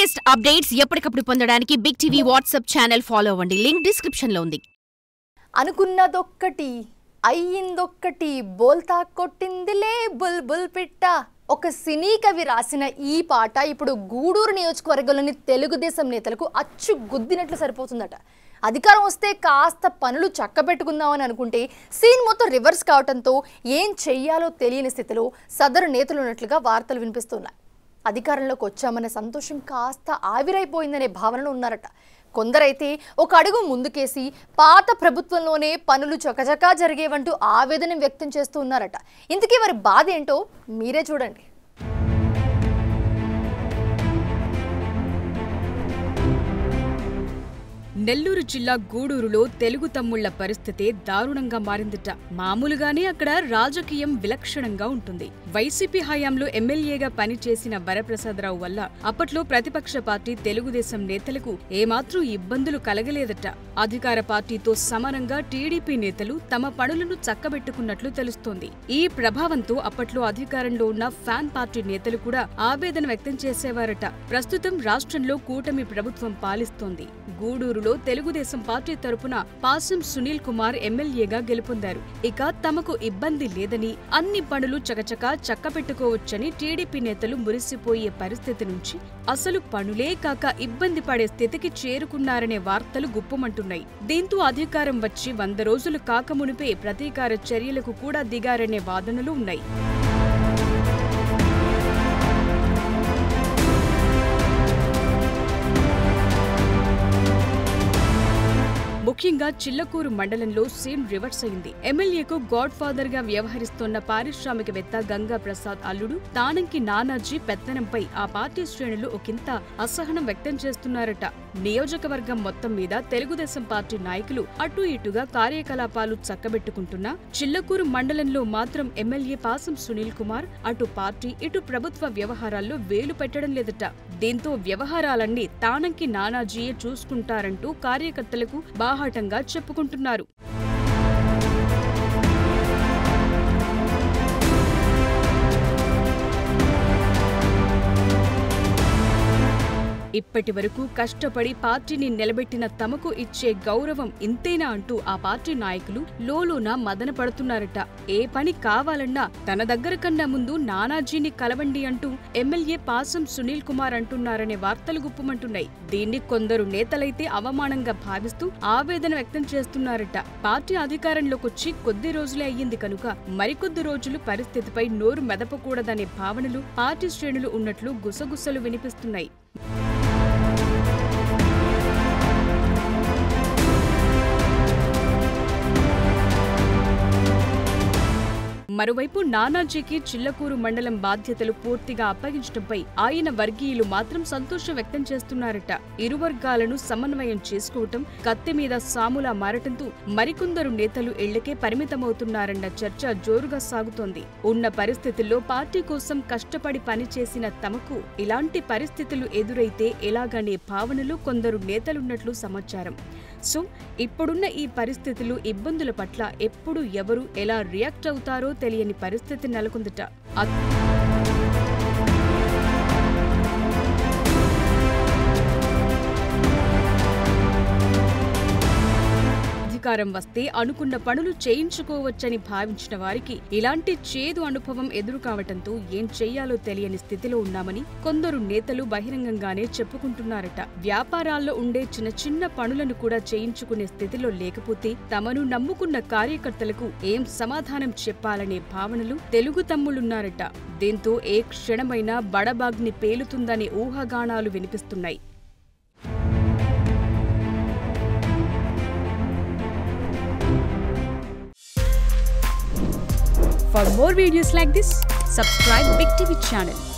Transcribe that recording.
Latest updates ఎప్పటికప్పుడు పొందడానికి big TV WhatsApp channel follow అవ్వండి లింక్ డిస్క్రిప్షన్ లో ఉంది అనుకున్నదొక్కటి అయ్యిందొక్కటి బోల్తా కొట్టిందిలే బుల్ బుల్ పిట్ట ఒక సినీ కవి రాసిన ఈ పాట ఇప్పుడు గూడూరు నియోజకవర్గంలోని తెలుగుదేశం నేతలకు అచ్చు గుద్దినట్లు సరిపోతుందట అధికారం వస్తే కాస్త పనులు చక్కబెట్టుకుందామని అనుకుంటే సీన్ మొత్తం రివర్స్ కావడంతో ఏం చెయ్యాలో తెలియని స్థితిలో సదరు నేతలు ఉన్నట్లుగా వార్తలు వినిపిస్తున్నాయి అధికారంలోకి వచ్చామన్న సంతోషం కాస్త ఆవిరైపోయిందనే భావనలో ఉన్నారట కొందరైతే ఒక అడుగు ముందుకేసి పాత ప్రభుత్వంలోనే పనులు చకచకా జరిగేవంటూ ఆవేదన వ్యక్తం చేస్తూ ఉన్నారట ఇంతకీ వారి బాధ ఏంటో మీరే చూడండి నెల్లూరు జిల్లా గూడూరులో తెలుగు తమ్ముళ్ల పరిస్థితి దారుణంగా మారిందట మామూలుగానే అక్కడ రాజకీయం విలక్షణంగా ఉంటుంది వైసీపీ హయాంలో ఎమ్మెల్యేగా పనిచేసిన వరప్రసాదరావు వల్ల అప్పట్లో ప్రతిపక్ష పార్టీ తెలుగుదేశం నేతలకు ఏమాత్రం ఇబ్బందులు కలగలేదట అధికార పార్టీతో సమానంగా టీడీపీ నేతలు తమ పనులను చక్కబెట్టుకున్నట్లు తెలుస్తోంది ఈ ప్రభావంతో అప్పట్లో అధికారంలో ఉన్న ఫ్యాన్ పార్టీ నేతలు కూడా ఆవేదన వ్యక్తం చేసేవారట ప్రస్తుతం రాష్ట్రంలో కూటమి ప్రభుత్వం పాలిస్తోంది గూడూరులో తెలుగుదేశం పార్టీ తరపున పాసం సునీల్ కుమార్ ఎమ్మెల్యేగా గెలుపొందారు ఇక తమకు ఇబ్బంది లేదని అన్ని పనులు చకచకా చక్కబెట్టుకోవచ్చని టీడీపీ నేతలు మురిసిపోయే పరిస్థితి నుంచి అసలు పనులే కాక ఇబ్బంది పడే స్థితికి చేరుకున్నారనే వార్తలు గుప్పమంటున్నాయి దీంతో అధికారం వచ్చి వంద రోజులు కాకమునిపే ప్రతీకార చర్యలకు కూడా దిగారనే వాదనలు ఉన్నాయి ముఖ్యంగా చిల్లకూరు మండలంలో సీన్ రివర్స్ అయింది ఎమ్మెల్యేకు గాడ్ ఫాదర్ గా వ్యవహరిస్తోన్న పారిశ్రామికవేత్త గంగా ప్రసాద్ అల్లుడు తానంకి నానాజీ పెత్తనంపై ఆ పార్టీ శ్రేణులు ఒకంత అసహనం వ్యక్తం చేస్తున్నారట నియోజకవర్గం మొత్తం మీద తెలుగుదేశం పార్టీ నాయకులు అటు ఇటుగా కార్యకలాపాలు చక్కబెట్టుకుంటున్నా చిల్లకూరు మండలంలో మాత్రం ఎమ్మెల్యే పాసం సునీల్ కుమార్ అటు పార్టీ ఇటు ప్రభుత్వ వ్యవహారాల్లో వేలు పెట్టడం లేదట దీంతో వ్యవహారాలన్నీ తానంకి నానాజీయే చూసుకుంటారంటూ కార్యకర్తలకు బాహాటంగా చెప్పుకుంటున్నారు ఇప్పటి వరకు కష్టపడి పార్టీని నిలబెట్టిన తమకు ఇచ్చే గౌరవం ఇంతేనా అంటూ ఆ పార్టీ నాయకులు లోలోన మదన పడుతున్నారట ఏ పని కావాలన్నా తన దగ్గర కన్నా ముందు నానాజీని కలవండి అంటూ ఎమ్మెల్యే పాసం సునీల్ కుమార్ అంటున్నారనే వార్తలు గుప్పమంటున్నాయి దీన్ని కొందరు నేతలైతే అవమానంగా భావిస్తూ ఆవేదన వ్యక్తం చేస్తున్నారట పార్టీ అధికారంలోకొచ్చి కొద్ది రోజులే అయ్యింది కనుక మరికొద్ది రోజులు పరిస్థితిపై నోరు మెదపకూడదనే భావనలు పార్టీ శ్రేణులు ఉన్నట్లు గుసగుసలు వినిపిస్తున్నాయి మరోవైపు నానాజీకి చిల్లకూరు మండలం బాధ్యతలు పూర్తిగా అప్పగించడంపై ఆయన వర్గీయులు మాత్రం సంతోషం వ్యక్తం చేస్తున్నారట ఇరు వర్గాలను సమన్వయం చేసుకోవటం కత్తి మీద సాములా మారటంతో మరికొందరు నేతలు ఇళ్లకే పరిమితమవుతున్నారన్న చర్చ జోరుగా సాగుతోంది ఉన్న పరిస్థితుల్లో పార్టీ కోసం కష్టపడి పనిచేసిన తమకు ఇలాంటి పరిస్థితులు ఎదురైతే ఎలాగనే భావనలు కొందరు నేతలున్నట్లు సమాచారం సో ఇప్పుడున్న ఈ పరిస్థితులు ఇబ్బందుల పట్ల ఎప్పుడు ఎవరు ఎలా రియాక్ట్ అవుతారో తెలియని పరిస్థితి నెలకొందట అద్- అధికారం వస్తే అనుకున్న పనులు చేయించుకోవచ్చని భావించిన వారికి ఇలాంటి చేదు అనుభవం ఎదురు కావటంతో ఏం చెయ్యాలో తెలియని స్థితిలో ఉన్నామని కొందరు నేతలు బహిరంగంగానే చెప్పుకుంటున్నారట వ్యాపారాల్లో ఉండే చిన్న చిన్న పనులను కూడా చేయించుకునే స్థితిలో లేకపోతే తమను నమ్ముకున్న కార్యకర్తలకు ఏం సమాధానం చెప్పాలనే భావనలు తెలుగు తమ్ముళ్లున్నారట దీంతో ఏ క్షణమైనా బడబాగ్ని పేలుతుందనే ఊహాగానాలు వినిపిస్తున్నాయి For more videos like this, subscribe Big TV channel.